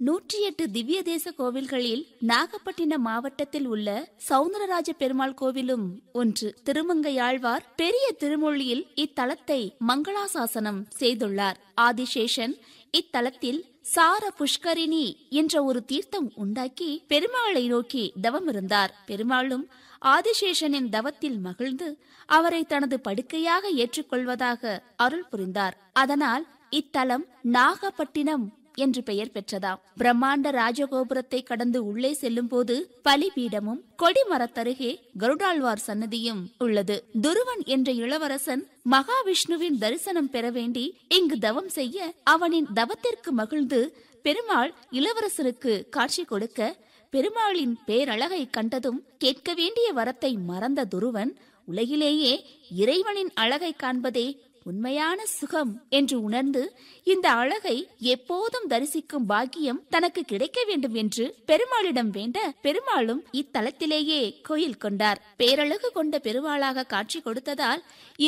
நூற்றி எட்டு திவ்ய தேச கோவில்களில் நாகப்பட்டினம் மாவட்டத்தில் உள்ள சவுந்தரராஜ பெருமாள் கோவிலும் ஒன்று திருமங்கையாழ்வார் பெரிய திருமொழியில் இத்தலத்தை மங்களாசாசனம் செய்துள்ளார் ஆதிசேஷன் இத்தலத்தில் சார புஷ்கரிணி என்ற ஒரு தீர்த்தம் உண்டாக்கி பெருமாளை நோக்கி தவம் இருந்தார் பெருமாளும் ஆதிசேஷனின் தவத்தில் மகிழ்ந்து அவரை தனது படுக்கையாக ஏற்றுக்கொள்வதாக அருள் புரிந்தார் அதனால் இத்தலம் நாகப்பட்டினம் என்று பெயர் பெற்றதாம் பிரம்மாண்ட ராஜகோபுரத்தை கடந்து உள்ளே செல்லும் போது பலிபீடமும் கொடிமரத்தருகே கருடாழ்வார் சன்னதியும் உள்ளது துருவன் என்ற இளவரசன் மகாவிஷ்ணுவின் தரிசனம் பெற வேண்டி இங்கு தவம் செய்ய அவனின் தவத்திற்கு மகிழ்ந்து பெருமாள் இளவரசருக்கு காட்சி கொடுக்க பெருமாளின் பேரழகை கண்டதும் கேட்க வேண்டிய வரத்தை மறந்த துருவன் உலகிலேயே இறைவனின் அழகை காண்பதே உண்மையான சுகம் என்று உணர்ந்து இந்த அழகை எப்போதும் தரிசிக்கும் பாக்கியம் தனக்கு கிடைக்க வேண்டும் என்று பெருமாளிடம் வேண்ட பெருமாளும் இத்தலத்திலேயே கோயில் கொண்டார் பேரழகு கொண்ட பெருமாளாக காட்சி கொடுத்ததால்